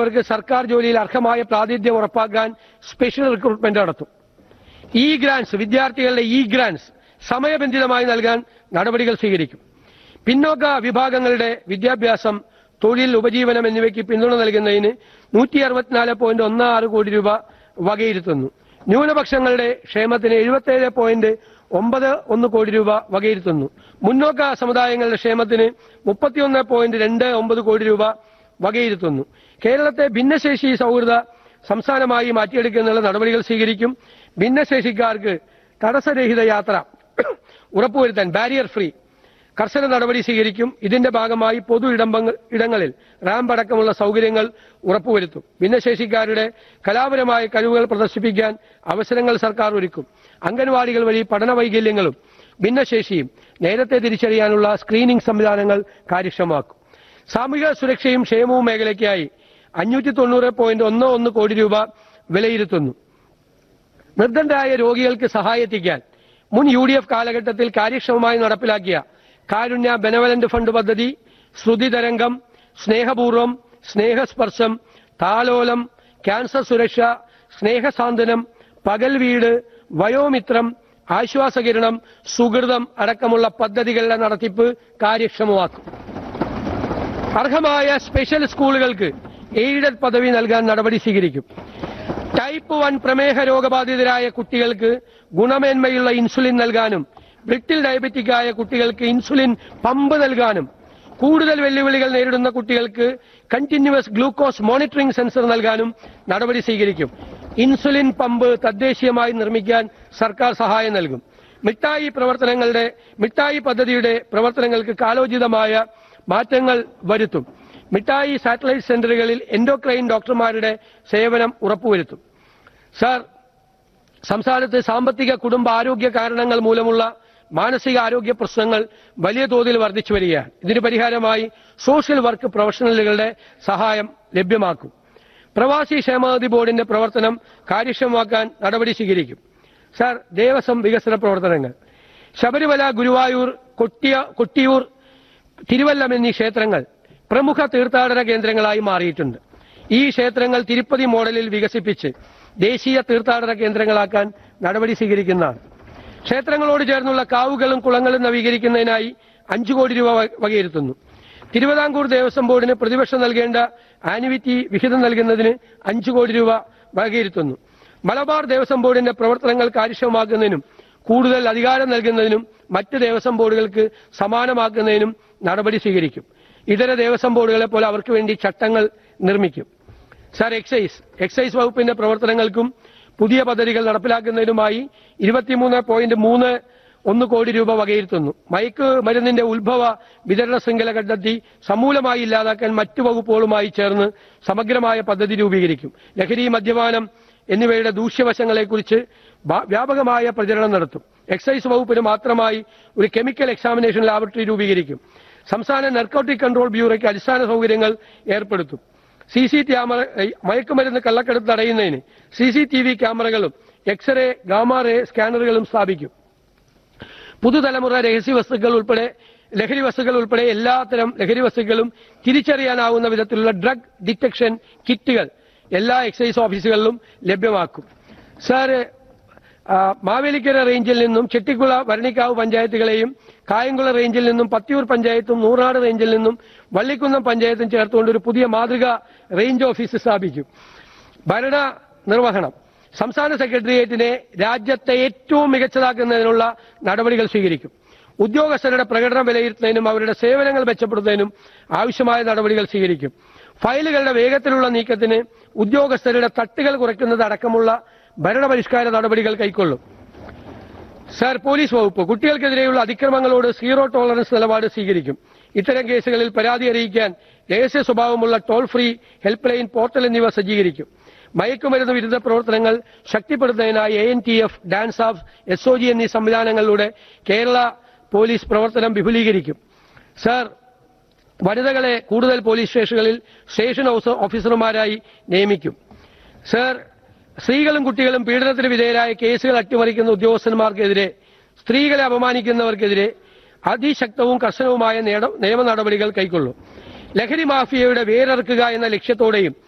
കഴിയുന്നവർക്ക് സർക്കാർ ജോലിയിൽ അർഹമായ പ്രാതിനിധ്യം ഉറപ്പാക്കാൻ സ്പെഷ്യൽ റിക്രൂട്ട്മെന്റ് നടത്തും ഇ ഗ്രാൻസ് വിദ്യാർത്ഥികളുടെ ഇ ഗ്രാൻസ് സമയബന്ധിതമായി നൽകാൻ നടപടികൾ സ്വീകരിക്കും പിന്നോക്ക വിഭാഗങ്ങളുടെ വിദ്യാഭ്യാസം തൊഴിൽ ഉപജീവനം എന്നിവയ്ക്ക് പിന്തുണ നൽകുന്നതിന് നൂറ്റി അറുപത്തിനാല് പോയിന്റ് ഒന്ന് ആറ് കോടി രൂപ വകയിരുത്തുന്നു ന്യൂനപക്ഷങ്ങളുടെ ക്ഷേമത്തിന് എഴുപത്തേഴ് പോയിന്റ് ഒമ്പത് ഒന്ന് കോടി രൂപ വകയിരുത്തുന്നു മുന്നോക്ക സമുദായങ്ങളുടെ ക്ഷേമത്തിന് മുപ്പത്തിയൊന്ന് പോയിന്റ് രണ്ട് ഒമ്പത് കോടി രൂപ വകയിരുത്തുന്നു കേരളത്തെ ഭിന്നശേഷി സൗഹൃദ സംസ്ഥാനമായി മാറ്റിയെടുക്കുന്നതിനുള്ള നടപടികൾ സ്വീകരിക്കും ഭിന്നശേഷിക്കാർക്ക് തടസ്സരഹിത യാത്ര ഉറപ്പുവരുത്താൻ ബാരിയർ ഫ്രീ കർശന നടപടി സ്വീകരിക്കും ഇതിന്റെ ഭാഗമായി പൊതു ഇടമ്പങ്ങ- ഇടങ്ങളിൽ റാമ്പ് അടക്കമുള്ള സൗകര്യങ്ങൾ ഉറപ്പുവരുത്തും ഭിന്നശേഷിക്കാരുടെ കലാപരമായ കഴിവുകൾ പ്രദർശിപ്പിക്കാൻ അവസരങ്ങൾ സർക്കാർ ഒരുക്കും അംഗൻവാടികൾ വഴി പഠന വൈകല്യങ്ങളും ഭിന്നശേഷിയും നേരത്തെ തിരിച്ചറിയാനുള്ള സ്ക്രീനിംഗ് സംവിധാനങ്ങൾ കാര്യക്ഷമമാക്കും സാമൂഹിക സുരക്ഷയും ക്ഷേമവും മേഖലയ്ക്കായി അഞ്ഞൂറ്റി തൊണ്ണൂറ് പോയിന്റ് ഒന്ന് ഒന്ന് കോടി രൂപ വിലയിരുത്തുന്നു നിർദ്ധനരായ രോഗികൾക്ക് സഹായെത്തിക്കാൻ മുൻ യു ഡി എഫ് കാലഘട്ടത്തിൽ കാര്യക്ഷമമായി നടപ്പിലാക്കിയ കാരുണ്യ ബെനവലന്റ് ഫണ്ട് പദ്ധതി ശ്രുതി തരംഗം സ്നേഹപൂർവം സ്നേഹസ്പർശം താലോലം ക്യാൻസർ സുരക്ഷ സ്നേഹസാന്ത്വനം പകൽ വീട് വയോമിത്രം ആശ്വാസകിരണം സുഹൃതം അടക്കമുള്ള പദ്ധതികളുടെ നടത്തിപ്പ് കാര്യക്ഷമമാക്കും അർഹമായ സ്പെഷ്യൽ സ്കൂളുകൾക്ക് എയ്ഡഡ് പദവി നൽകാൻ നടപടി സ്വീകരിക്കും ടൈപ്പ് വൺ പ്രമേഹ രോഗബാധിതരായ കുട്ടികൾക്ക് ഗുണമേന്മയുള്ള ഇൻസുലിൻ നൽകാനും ബ്രിട്ടിൽ ഡയബറ്റിക്കായ കുട്ടികൾക്ക് ഇൻസുലിൻ പമ്പ് നൽകാനും കൂടുതൽ വെല്ലുവിളികൾ നേരിടുന്ന കുട്ടികൾക്ക് കണ്ടിന്യൂവസ് ഗ്ലൂക്കോസ് മോണിറ്ററിംഗ് സെൻസർ നൽകാനും നടപടി സ്വീകരിക്കും ഇൻസുലിൻ പമ്പ് തദ്ദേശീയമായി നിർമ്മിക്കാൻ സർക്കാർ സഹായം നൽകും മിഠായി പ്രവർത്തനങ്ങളുടെ മിഠായി പദ്ധതിയുടെ പ്രവർത്തനങ്ങൾക്ക് കാലോചിതമായ മാറ്റങ്ങൾ വരുത്തും മിഠായി സാറ്റലൈറ്റ് സെന്ററുകളിൽ എൻഡോക്രൈൻ ഡോക്ടർമാരുടെ സേവനം ഉറപ്പുവരുത്തും സാർ സംസ്ഥാനത്ത് സാമ്പത്തിക കുടുംബ ആരോഗ്യ കാരണങ്ങൾ മൂലമുള്ള മാനസിക ആരോഗ്യ പ്രശ്നങ്ങൾ വലിയ തോതിൽ വർദ്ധിച്ചു വരികയാണ് ഇതിന് പരിഹാരമായി സോഷ്യൽ വർക്ക് പ്രൊഫഷണലുകളുടെ സഹായം ലഭ്യമാക്കും പ്രവാസി ക്ഷേമനിധി ബോർഡിന്റെ പ്രവർത്തനം കാര്യക്ഷമമാക്കാൻ നടപടി സ്വീകരിക്കും സാർ ദേവസ്വം വികസന പ്രവർത്തനങ്ങൾ ശബരിമല ഗുരുവായൂർ കൊട്ടിയ കൊട്ടിയൂർ തിരുവല്ലം എന്നീ ക്ഷേത്രങ്ങൾ പ്രമുഖ തീർത്ഥാടന കേന്ദ്രങ്ങളായി മാറിയിട്ടുണ്ട് ഈ ക്ഷേത്രങ്ങൾ തിരുപ്പതി മോഡലിൽ വികസിപ്പിച്ച് ദേശീയ തീർത്ഥാടന കേന്ദ്രങ്ങളാക്കാൻ നടപടി സ്വീകരിക്കുന്നതാണ് ക്ഷേത്രങ്ങളോട് ചേർന്നുള്ള കാവുകളും കുളങ്ങളും നവീകരിക്കുന്നതിനായി അഞ്ചു കോടി രൂപ വക- വകയിരുത്തുന്നു തിരുവിതാംകൂർ ദേവസ്വം ബോർഡിന് പ്രതിവർഷം നൽകേണ്ട ആനുവിറ്റി വിഹിതം നൽകുന്നതിന് അഞ്ചു കോടി രൂപ വകയിരുത്തുന്നു മലബാർ ദേവസ്വം ബോർഡിന്റെ പ്രവർത്തനങ്ങൾ കാര്യക്ഷമമാക്കുന്നതിനും കൂടുതൽ അധികാരം നൽകുന്നതിനും മറ്റ് ദേവസ്വം ബോർഡുകൾക്ക് സമാനമാക്കുന്നതിനും നടപടി സ്വീകരിക്കും ഇതര ദേവസ്വം ബോർഡുകളെ പോലെ അവർക്ക് വേണ്ടി ചട്ടങ്ങൾ നിർമ്മിക്കും സാർ എക്സൈസ് എക്സൈസ് വകുപ്പിന്റെ പ്രവർത്തനങ്ങൾക്കും പുതിയ പദ്ധതികൾ നടപ്പിലാക്കുന്നതിനുമായി ഇരുപത്തിമൂന്ന് പോയിന്റ് മൂന്ന് ഒന്ന് കോടി രൂപ വകയിരുത്തുന്നു മയക്ക് മരുന്നിന്റെ ഉത്ഭവ വിതരണ ശൃംഖല കണ്ടെത്തി സമൂലമായി ഇല്ലാതാക്കാൻ മറ്റു വകുപ്പുകളുമായി ചേർന്ന് സമഗ്രമായ പദ്ധതി രൂപീകരിക്കും ലഹരി മദ്യപാനം എന്നിവയുടെ ദൂഷ്യവശങ്ങളെക്കുറിച്ച് വ്യാ- വ്യാപകമായ പ്രചരണം നടത്തും എക്സൈസ് വകുപ്പിന് മാത്രമായി ഒരു കെമിക്കൽ എക്സാമിനേഷൻ ലാബറട്ടറി രൂപീകരിക്കും സംസ്ഥാന നർക്കോട്ടിക് കൺട്രോൾ ബ്യൂറോയ്ക്ക് അടിസ്ഥാന സൗകര്യങ്ങൾ ഏർപ്പെടുത്തും സി സി ക്യാമറ ഏ, മയക്കുമരുന്ന് കള്ളക്കടത്ത് തടയുന്നതിന് സി സി ടി വി ക്യാമറകളും എക്സ്റേ ഗാമ റേ സ്കാനറുകളും സ്ഥാപിക്കും പുതുതലമുറ രഹസ്യ വസ്തുക്കൾ ഉൾപ്പെടെ ലഹരി വസ്തുക്കൾ ഉൾപ്പെടെ എല്ലാത്തരം ലഹരി വസ്തുക്കളും തിരിച്ചറിയാനാവുന്ന വിധത്തിലുള്ള ഡ്രഗ് ഡിറ്റക്ഷൻ കിറ്റുകൾ എല്ലാ എക്സൈസ് ഓഫീസുകളിലും ലഭ്യമാക്കും സാറ് ആ, മാവേലിക്കര റേഞ്ചിൽ നിന്നും ചെട്ടിക്കുള വരണിക്കാവ് പഞ്ചായത്തുകളെയും കായംകുള റേഞ്ചിൽ നിന്നും പത്തിയൂർ പഞ്ചായത്തും നൂറാട് റേഞ്ചിൽ നിന്നും വള്ളിക്കുന്നം പഞ്ചായത്തും ചേർത്തുകൊണ്ട് ഒരു പുതിയ മാതൃക റേഞ്ച് ഓഫീസ് സ്ഥാപിക്കും ഭരണ നിർവഹണം സംസ്ഥാന സെക്രട്ടേറിയറ്റിനെ രാജ്യത്തെ ഏറ്റവും മികച്ചതാക്കുന്നതിനുള്ള നടപടികൾ സ്വീകരിക്കും ഉദ്യോഗസ്ഥരുടെ പ്രകടനം വിലയിരുത്തുന്നതിനും അവരുടെ സേവനങ്ങൾ മെച്ചപ്പെടുത്തുന്നതിനും ആവശ്യമായ നടപടികൾ സ്വീകരിക്കും ഫയലുകളുടെ വേഗത്തിലുള്ള നീക്കത്തിന് ഉദ്യോഗസ്ഥരുടെ തട്ടുകൾ കുറയ്ക്കുന്നത് അടക്കമുള്ള ഭരണപരിഷ്കാര നടപടികൾ കൈക്കൊള്ളും സാർ പോലീസ് വകുപ്പ് കുട്ടികൾക്കെതിരെയുള്ള അതിക്രമങ്ങളോട് സീറോ ടോളറൻസ് നിലപാട് സ്വീകരിക്കും ഇത്തരം കേസുകളിൽ പരാതി അറിയിക്കാൻ രഹസ്യ സ്വഭാവമുള്ള toll free help line portal എന്നിവ സജ്ജീകരിക്കും മയക്കുമരുന്ന് വിരുദ്ധ പ്രവർത്തനങ്ങൾ ശക്തിപ്പെടുത്തുന്നതിനായി A N T F DANSAF S O G എന്നീ സംവിധാനങ്ങളിലൂടെ കേരള പോലീസ് പ്രവർത്തനം വിപുലീകരിക്കും സാർ വനിതകളെ കൂടുതൽ പോലീസ് സ്റ്റേഷനുകളിൽ സ്റ്റേഷൻ ഹൗസ് ഓഫീസർമാരായി നിയമിക്കും സർ സ്ത്രീകളും കുട്ടികളും പീഡനത്തിന് വിധേയരായ കേസുകൾ അട്ടിമറിക്കുന്ന ഉദ്യോഗസ്ഥന്മാർക്കെതിരെ സ്ത്രീകളെ അപമാനിക്കുന്നവർക്കെതിരെ അതിശക്തവും കർശനവുമായ നേട- നിയമ നടപടികൾ കൈക്കൊള്ളും ലഹരി മാഫിയയുടെ വേരറുക്കുക എന്ന ലക്ഷ്യത്തോടെയും